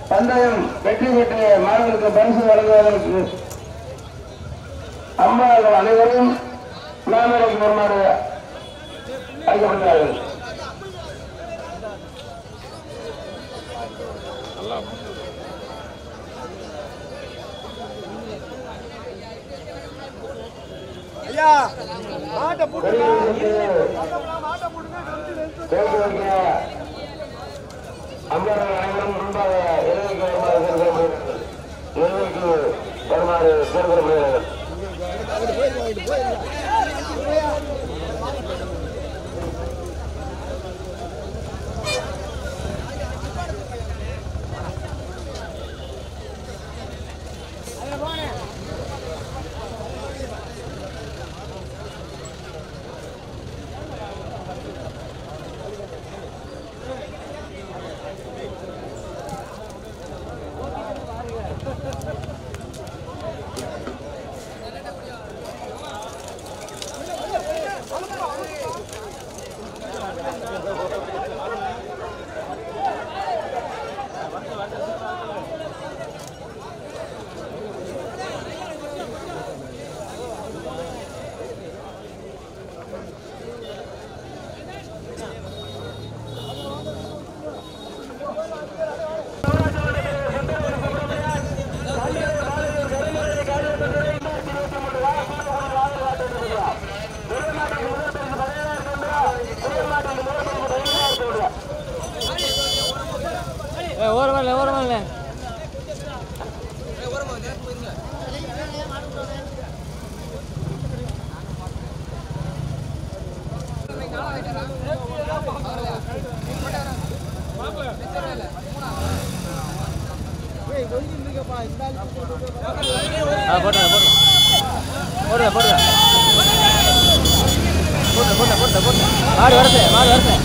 பந்தயம் வெற்றி பெற்ற மாணவர்களுக்கு பரிசு வழங்குவதற்கு அம்மாவர்கள் அனைவரும் மேல்நிலைக்கு வருமாறு அழைக்கப்படுகிறார்கள் ஐயா மாட்டை போட்டுங்க தேர்வு வைக்க அம்மாவர்கள் அனைவரும் முன்பாக இறுதிக்கு வருமாறு கேட்கப்படுகிறார்கள் இறுதிக்கு வருமாறு கேட்கப்படுகிறார்கள் ஓரமா இல்லை ஓரமா இல்லை ஆ போட்டுறேன் போட்டுறேன் போடுறேன் போடுறேன் போட்டுறேன் போட்டுறேன் போட்டுறேன் போட்டுறேன் மாடு வரது மாடு வரது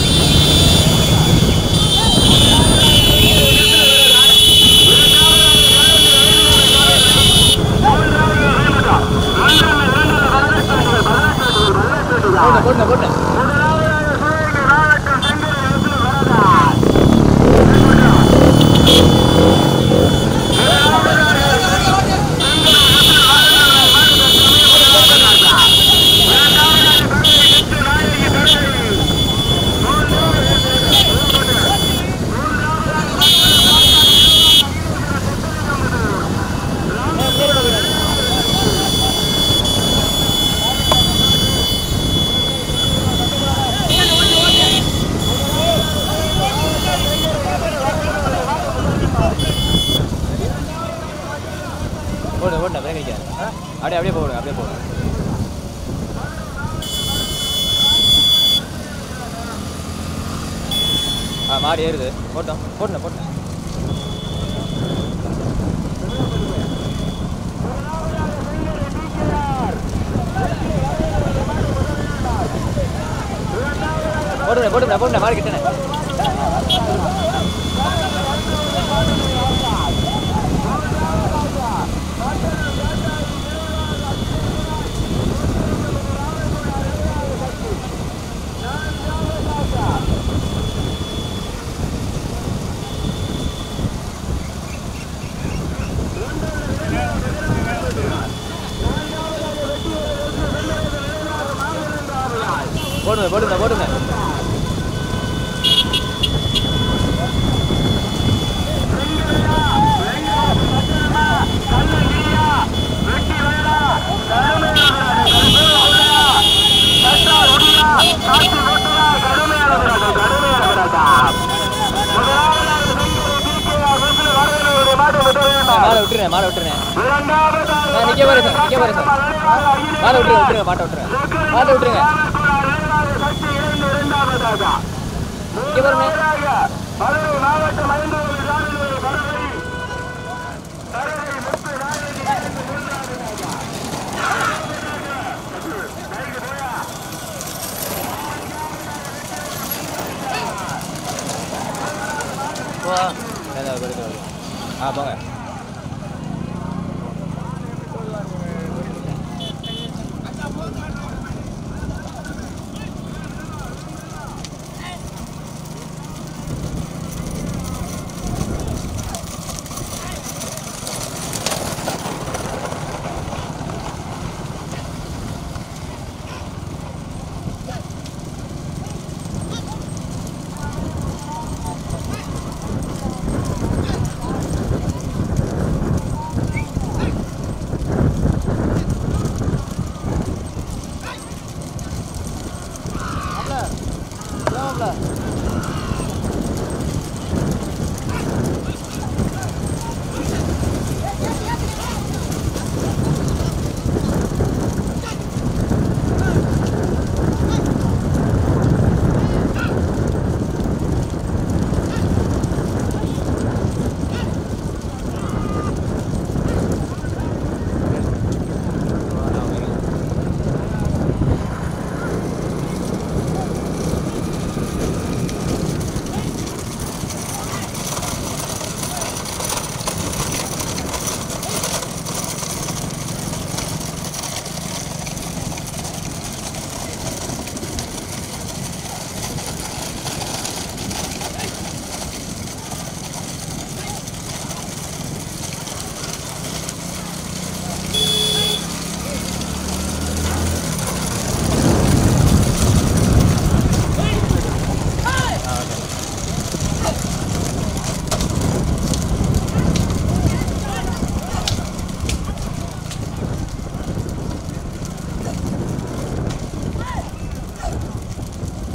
போட்டேன் போட்டேன் போட்டேன் போடு போட்டு பிரேக் அடிக்காது அப்படியே அப்படியே போடுங்க அப்படியே போடுங்க ஆ மாடு ஏறுது போட்டோம் போட்டேன் போட்டேன் போட்டுங்க போட்டுங்க போட்டுங்க மாடு கிட்டனே போடுங்க போடுங்க போடுங்க மாலை விட்டுருங்க மாலை விட்டுருங்க நான் நிக்க பாரு சார் நிக்க பாரு சார் மாலை விட்டுருங்க விட்டுருங்க மாட்டை விட்டுருங்க மாட்டை விட்டுருங்க நிக்க பாருங்க போ ஏதாவது வருது வருது ஆ போங்க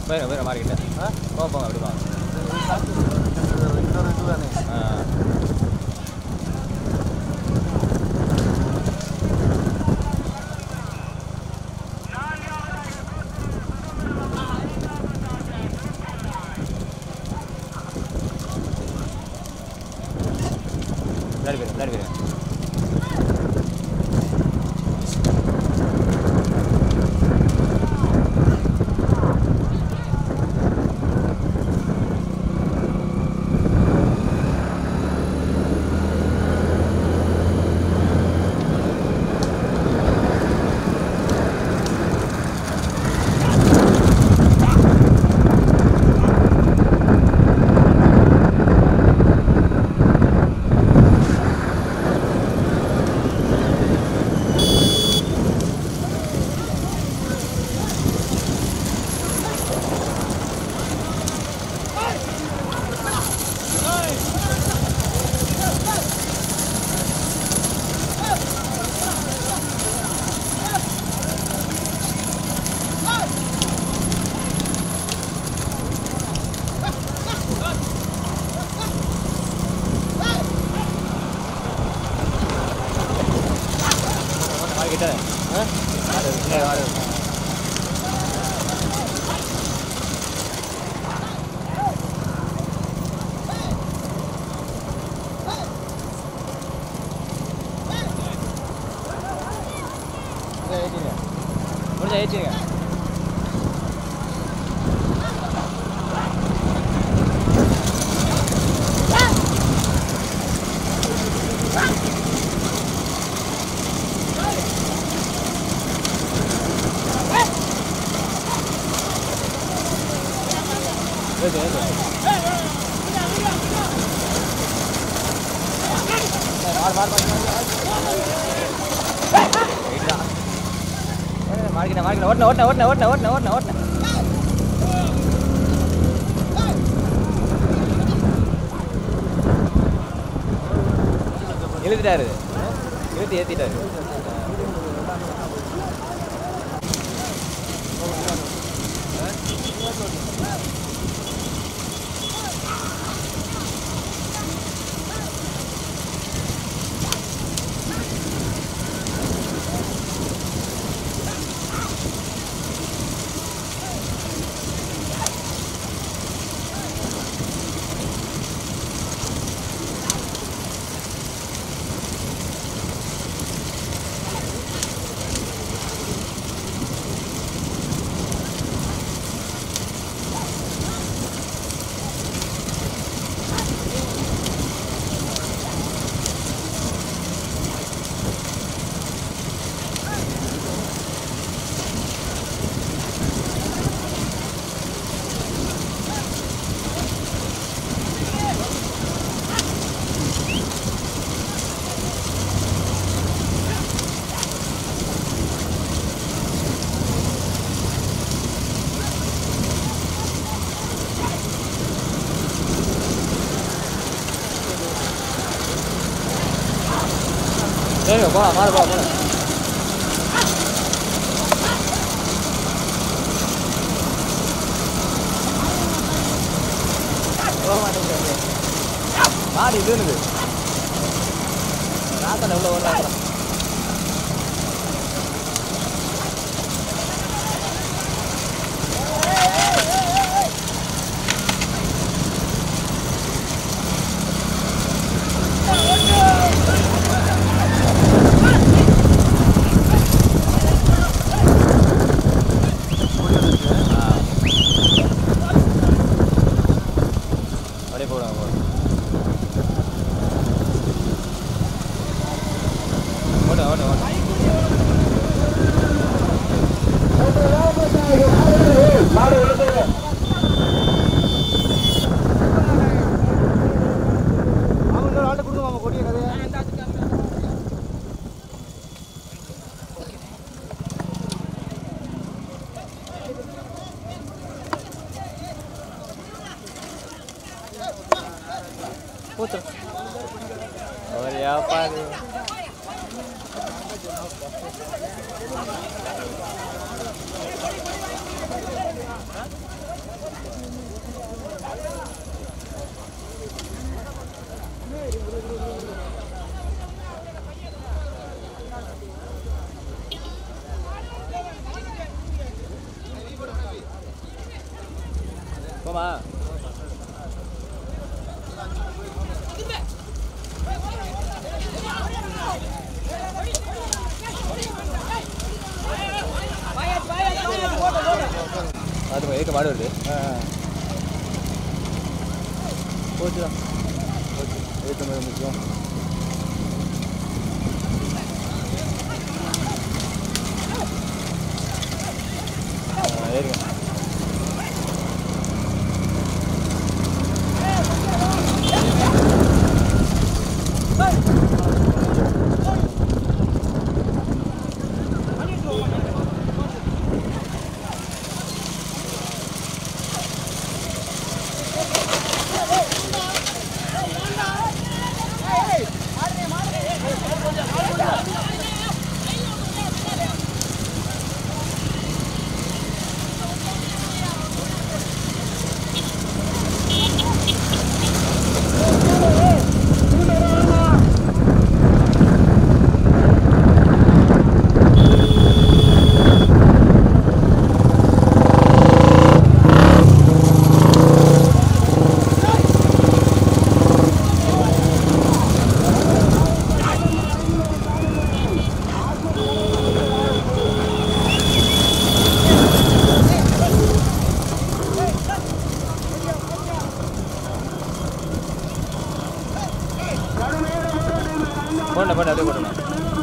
போயிருங்க போயிருங்க மார்க்கெட்டு போங்க போங்க அப்படி வாங்க இன்னொரு இது தானே ஆ முன்னாடி போயிருங்க முன்னாடி போயிருங்க மார்க்கெட்டு ஆ வாடு பின்னாடி வாடு முடிஞ்சா ஏற்றிருங்க ஏற்று ஏற்று மாறு மாறு மாறு மார்க்கெட்ட மார்க்கெட்ட ஓட்டின ஓட்டின ஓட்டின ஓட்டின ஓட்டின ஓட்டின ஓட்டின இழுத்துட்டாரு இழுத்து ஏற்றிட்டாரு சரிங்க போகலாம் மாறு போகலாம் போகலாம் போக மாட்டேங்குது மாடு இதுன்னு ராத்தனை உள்ள ஓடலாம் அப்படியே போடுவாங்க போடு ஓட்டு ஓட்டு மாடு விழுந்துங்க அவங்க இன்னொரு ஆள்கிட்ட கொடுங்க மாமா கொடிய கதையை Putra. और यहाँ पर போமா அது ஏக்க மாடு வருது போச்சுடா போச்சு ஏற்ற மாதிரி முக்கியம் ஏறுங்க போண்டா போண்டா அப்படியே போட்டோம்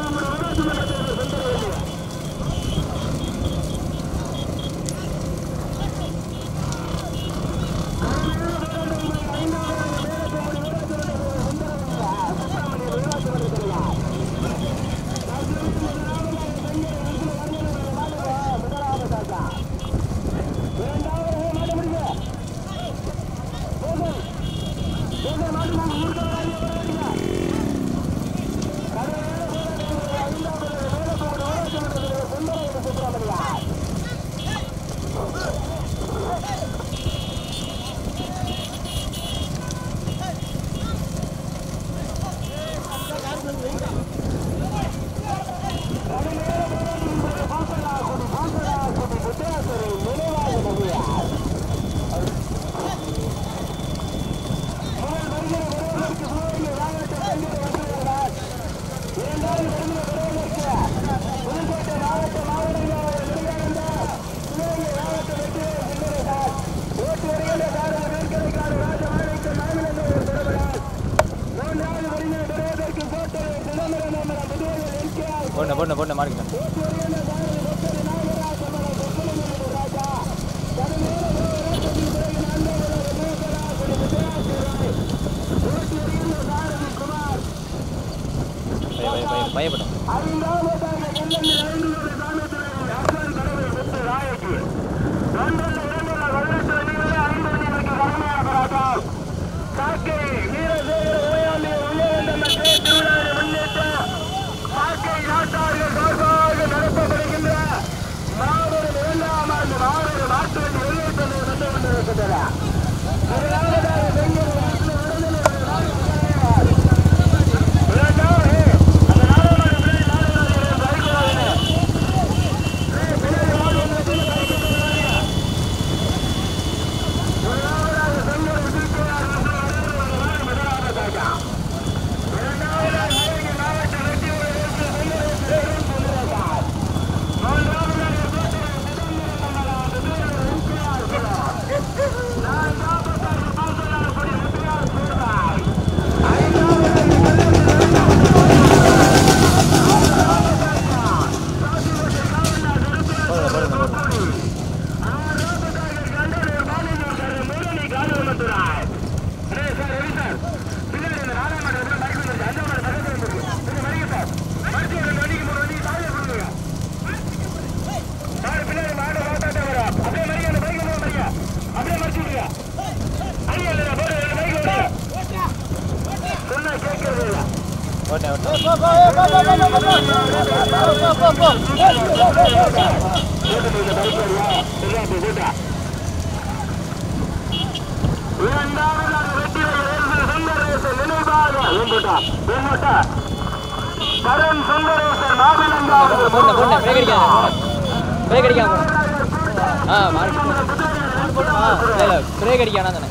போண்டா போண்டா போண்டா மாறிக்கிட்டேன் பய பய பய பயப்படும் போடுங்க போடுங்க போடுங்க ஓட்டேன் ஓட்டேன் இரண்டாவதாக வெற்றி சுந்தரேசன் நினைவாக ஏன்பட்டா ஏன்பட்டா கரண் சுந்தரேசன் மாவிலங்காவது போடுங்க போடுங்க பிரேக் அடிக்காத பிரேக் அடிக்காம ஆ மாறி ஆ இல்லை பிரேக் அடிக்கானா தானே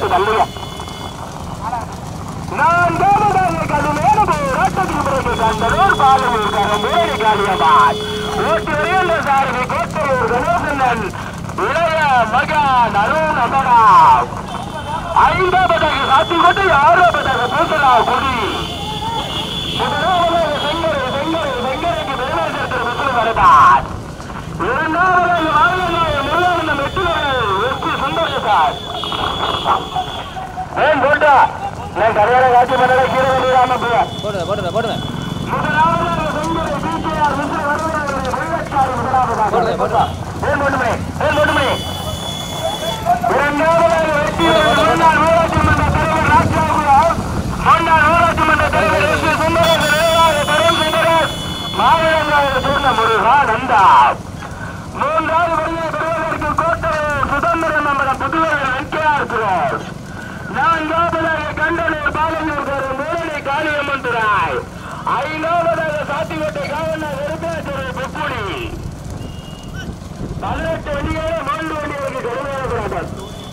நான்காவதாக கடுமையான போராட்டத்தில் பிறகு கண்டதோர் பாலூர் கரம்பேரி காளியம்மாள் ஓட்டி வருகின்ற சாரதி கோட்டையூர் கணேசன் இளைய மகன் அருண் அமரா ஐந்தாவதாக சாத்திக்கொண்டு ஆறாவதாக பூசலா குடி முதலாவதாக செங்கரை செங்கரை செங்கரைக்கு பெருமாள் முஸ்லிம் வருகிறார் இரண்டாவதாக வாரியநாய முருகானந்தம் வெற்றிவர்கள் வெற்றி சுந்தரசார் ஏன் போட்டா நான் கரையாட காட்சி பண்ணல கீழே வந்துடாம போய் போடுங்க போடுங்க போடுங்க முதலாவதாக செங்கரை பிகேஆர் முஸ்லிம் வருகிறார்கள் முருகச்சாரி முதலாவதாக போடுங்க, போடுங்க. ஏன் போட்டுமே ஏன் போட்டுமே இரண்டாவதாக வெற்றி முன்னாள் ஊராட்சி மன்ற தலைவர் ராஜாகுலாம் முன்னாள் ஊராட்சி மன்ற தலைவர் எஸ் பி சுந்தரேசன் நினைவாக தருண் சுந்தரேஷ் மாநிலங்காக சொன்ன முருகா நந்தா மூன்றாவது வழியை பெறுவதற்கு கோட்டை சுதந்திரம் நம்ம புதுவையில் வெற்றியார் சுரேஷ் நான்காவதாக கண்டனூர் பாலனூர் தரும் முரளி காளியம்மன் துறாய் ஐந்தாவதாக சாத்திக்கோட்டை காவலா வெறுப்பாச்சுரை பொப்புடி பதினெட்டு வண்டிகளே மாண்டு வண்டிகளுக்கு கடுமையான போராட்டம்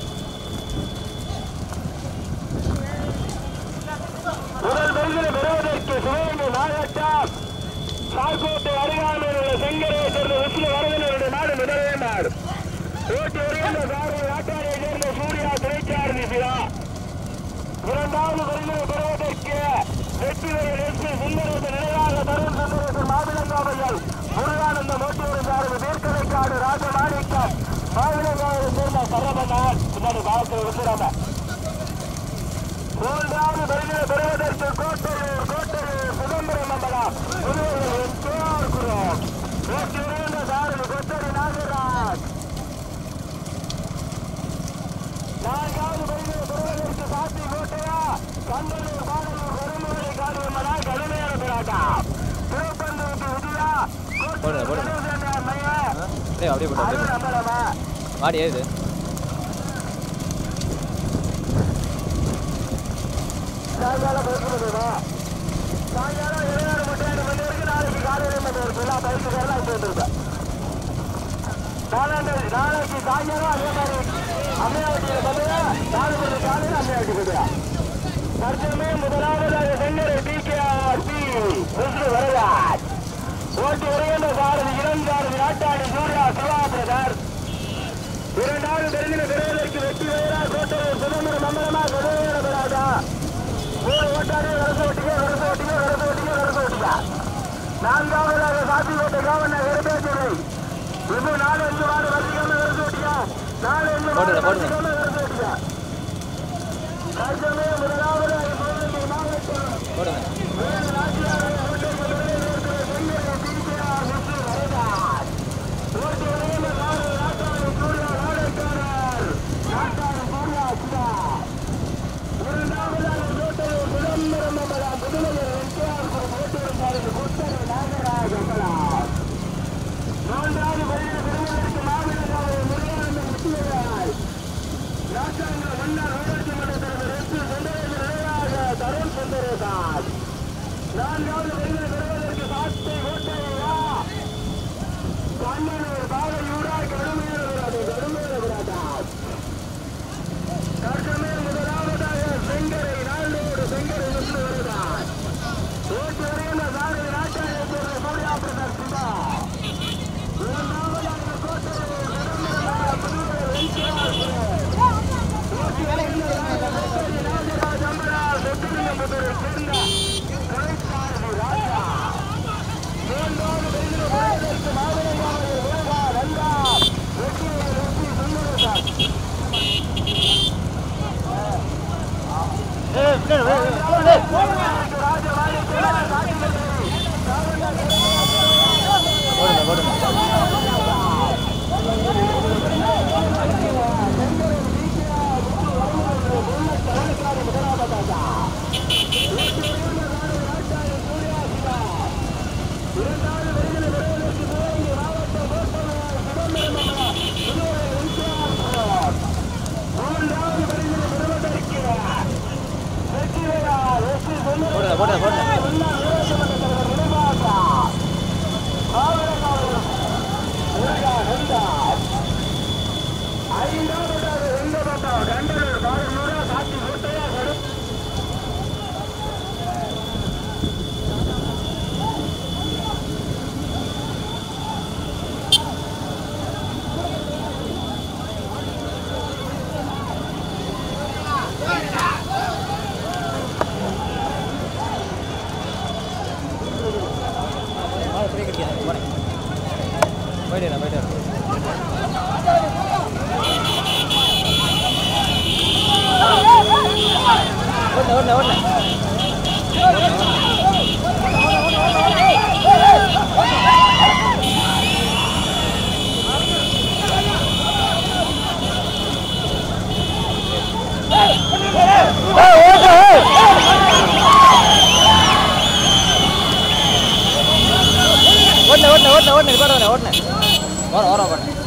முதல் பரிசிலை பெறுவதற்கு சிவகங்கை மாவட்டம் சாக்கோட்டை அருகாமையில் உள்ள செங்கரையை சேர்ந்த விஷ்ணு வரதனுடைய நாடு முதலே நாடு ஓட்டி வருகின்ற சாரதி நாட்டாரை சேர்ந்த சூர்யா துணைச்சாரதி சிவா இரண்டாவது பரிசிலை பெறுவதற்கு வெற்றி வரையில் எஸ் பி சுந்தரேசன் நிலையாக தருண் சுந்தரேசன் மாவிலங்காவையல் முருகானந்தம் ஓட்டி வரும் சாரதி தீர்க்கலைக்காடு ராஜமாணிக்கம் மாவிலங்காவை சேர்ந்த சரவணன் பின்னாடி பாலத்தில் விட்டுறாம மூன்றாவது பரிசிலை பெறுவதற்கு கோட்டையூர் கோட்டையூர் சிதம்பரம் மண்டலம் புதுவையில் கேஆர் குரோம் ஓட்டி வருகின்ற சாரதி கொத்தடி நாகராஜ் நான்காவது பரிசிலை பெறுவதற்கு சாத்தி கோட்டையா கண்டனூர் பாடலூர் கருமுறை காரியமனா கடுமையான போராட்டம் திருப்பந்தூருக்கு உதயா போடுங்க, போடுங்க. அப்படியே அப்படியே போட்டு அப்படியே போட்டு. நம்பரமா மாடி ஏது சாயங்காலம் பேசுறதுமா சாயங்காலம் இருபது மணி ரெண்டு மணி வரைக்கும் நாளைக்கு காலையில் மணி இருக்கு எல்லா பயிற்சிகள்லாம் இங்கே வந்துருக்கேன் நாலாண்டு நாளைக்கு சாயங்காலம் அதே மாதிரி அம்மையாவட்டியில் பதிலா நாலு மணி காலையில் அம்மையாவட்டி பதிலா தற்சமே முதலாவதாக Sengarai T K R P Vishnu வரலார் ஓட்டி வருகின்ற சாரதி இளம் சாரதி நாட்டாடி சூர்யா சிவா பிரதர் இரண்டாவது பெருந்தின பெறுவதற்கு வெற்றி வயரா கோட்டையூர் சுதந்திர மண்டலமா கொடுமையான பெறாதா மூணு ஓட்டாரே வரச ஓட்டிங்க வரச ஓட்டிங்க வரச ஓட்டிங்க வரச ஓட்டிங்க நான்காவதாக சாத்திக்கோட்டை காவண்ண வெறுப்பேச்சவை இன்னும் நாலு அஞ்சு மாடு வசதிக்காம வரச ஓட்டிங்க நாலு அஞ்சு மாடு போடுங்க, போடுங்க. வசதிக்காம வரச ஓட்டிங்க தற்சமய முதலாவதாக சிவகங்கை மாவட்டம் போடுங்க வேறு ராஜ்யாவை ஓட்டை முதலில் இருக்கிற செங்கரை பிடிக்கிறார் முத்து வரதார் ஓட்டி வருகின்ற நாடு நாட்டாளி சூர்யா நாடக்காரர் நாட்டாளி சூர்யா சிவா இரண்டாவதாக கோட்டையூர் சிதம்பரம் அமலா புதுவையில் என்கேஆர் ஓட்டுவதற்கு கொத்தரை நாகராஜ் அமலா மூன்றாவது பரிசு பெறுவதற்கு மாநிலங்களவை முருகானந்தம் வெற்றியார் ராஜாங்க மன்னர் ஊராட்சி மன்ற தலைவர் எஸ் பி சுந்தரேசன் நிலையாக தருண் சுந்தரேசான் நான்காவது பரிசு பெறுவதற்கு சாத்தை கோட்டையா கண்ணனூர் பாவையூரா கடுமையான விராது கடுமையான விராதான் தற்சமயம் முதலாவதாக செங்கரை நாளோடு செங்கரை விஷ்ணு வருகிறார் ஓட்டு வருகின்ற சாரதி நாட்டாரை சேர்ந்த சூர்யா பிரசாத் சிவா இரண்டாவதாக கோட்டையூர் சிதம்பரம் புதுவை வெங்கடாசுரன் ஓட்டு வருகின்ற சாரதி நாகராஜ் அம்பராஜ் சொத்துலிங்கம்புதூரை சேர்ந்த கலைசாரதி ராஜா மூன்றாவது பெருந்தின பெறுவதற்கு மாவிலங்காவையில் முருகா நந்தா வெற்றியை வெற்றி சுந்தரசாமி போடுங்க போடுங்க மூன்றாவது போட்டேன் போட்டேன் மாடு அப்படியே கிடைக்காது போறேன் போயிட்டு வரேன், போயிட்டு வரேன். ஓடல ஓடல ஓடல ஓடல ஓடல ஓடல ஓடல ஓடல ஓடல ஓடல வரோம் வரோம் ஓடல